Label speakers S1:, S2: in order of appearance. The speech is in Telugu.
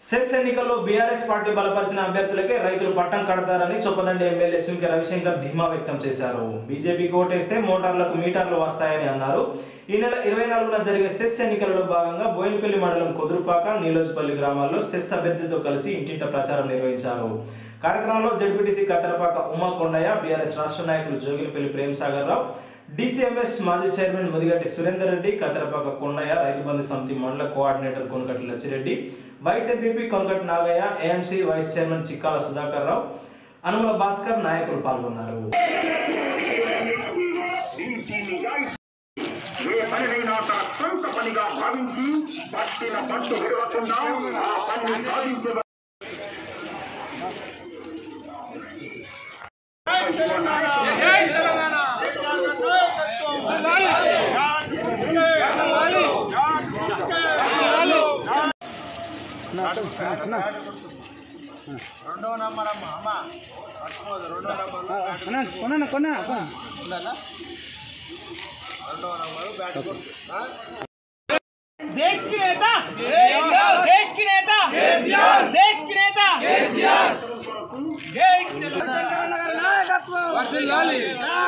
S1: సెస్ ఎన్నికల్లో బీఆర్ఎస్ పార్టీ బలపరిచిన అభ్యర్థులకే రైతులు పట్టం కడతారని చొప్పదండి ఎమ్మెల్యే సుంకె రవిశంకర్ ధీమా వ్యక్తం చేశారు బీజేపీకి ఓటేస్తే మోటార్లకు మీటర్లు వస్తాయని అన్నారు ఈ నెల ఇరవై నాలుగున జరిగే సెస్ ఎన్నికలలో భాగంగా బోయినపల్లి మండలం కొదురుపాక నీలోజ్పల్లి గ్రామాల్లో సెస్ అభ్యర్థితో కలిసి ఇంటింట ప్రచారం నిర్వహించారు కార్యక్రమంలో జడ్పీటీసీ కత్తెరపాక ఉమా కొండయ్య బీఆర్ఎస్ రాష్ట్ర నాయకులు జోగినపల్లి ప్రేమసాగర్ రావు డీసీఎంఎస్ మాజీ chairman Mudiganti Surender Reddy Katarapaka Kondaiah Rythu Bandhu Samithi mandal coordinator Konakati Lachireddy vice MPP Konakati Nagaiah AMC vice chairman Chikkala Sudhakar Rao Anumula Bhaskar నాయకులు పాల్గొన్నారు
S2: ఏ పనినైనా తన సొంత పనిగా భావించి పట్టిన పట్టు విడవకుండా ఆ పనిని సాధించే
S3: देश की नेता देश की नेता देश की नेता जय शंकर नगर नायकत्व